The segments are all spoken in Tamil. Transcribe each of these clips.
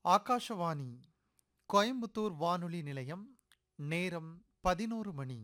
ஆகாஷவாணி கோயம்புத்தூர் வானொலி நிலையம் நேரம் பதினோரு மணி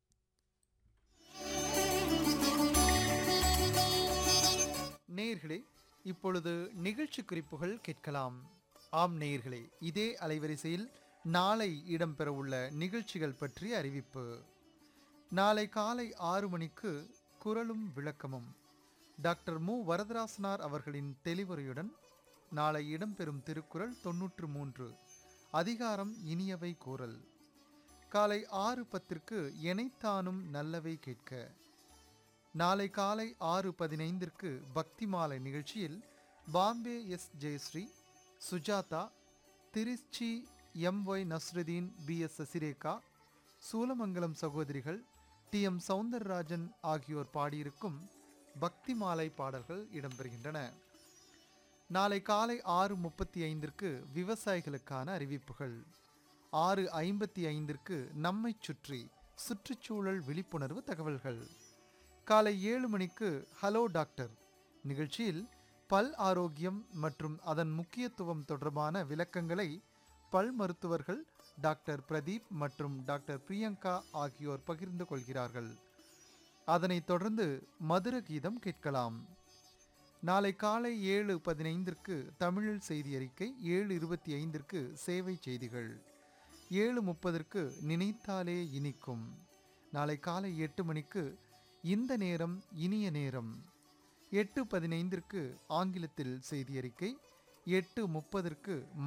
நேயர்களே இப்பொழுது நிகழ்ச்சி குறிப்புகள் கேட்கலாம் ஆம் நேயர்களே இதே அலைவரிசையில் நாளை இடம்பெறவுள்ள நிகழ்ச்சிகள் பற்றிய அறிவிப்பு நாளை காலை ஆறு மணிக்கு குரலும் விளக்கமும் டாக்டர் மு வரதராசனார் அவர்களின் தெளிவுரையுடன் நாளை இடம்பெறும் திருக்குறள் தொன்னூற்று மூன்று அதிகாரம் இனியவை கூறல் காலை ஆறு பத்திற்கு எனைத்தானும் நல்லவை கேட்க நாளை காலை ஆறு பதினைந்திற்கு பக்தி மாலை நிகழ்ச்சியில் Bombay S Jayashri Sujatha Trichy M Y Nasruddin P S Sasirekha Soolamangalam சகோதரிகள் டி எம் சவுந்தரராஜன் ஆகியோர் பாடியிருக்கும் பக்தி மாலை பாடல்கள் இடம்பெறுகின்றன நாளை காலை ஆறு முப்பத்தி ஐந்திற்கு விவசாயிகளுக்கான அறிவிப்புகள் ஆறு ஐம்பத்தி ஐந்திற்கு நம்மை சுற்றி சுற்றுச்சூழல் விழிப்புணர்வு தகவல்கள் காலை ஏழு மணிக்கு ஹலோ டாக்டர் நிகழ்ச்சியில் பல் ஆரோக்கியம் மற்றும் அதன் முக்கியத்துவம் தொடர்பான விளக்கங்களை பல் மருத்துவர்கள் டாக்டர் பிரதீப் மற்றும் டாக்டர் பிரியங்கா ஆகியோர் பகிர்ந்து கொள்கிறார்கள் அதனைத் தொடர்ந்து மதுர கீதம் கேட்கலாம் நாளை காலை ஏழு பதினைந்திற்கு தமிழில் செய்தி அறிக்கை ஏழு இருபத்தி ஐந்திற்கு சேவை செய்திகள் ஏழு முப்பதற்கு நினைத்தாலே இனிக்கும் நாளை காலை எட்டு மணிக்கு இந்த நேரம் இனிய நேரம் எட்டு பதினைந்திற்கு ஆங்கிலத்தில் செய்தி அறிக்கை எட்டு முப்பதற்கு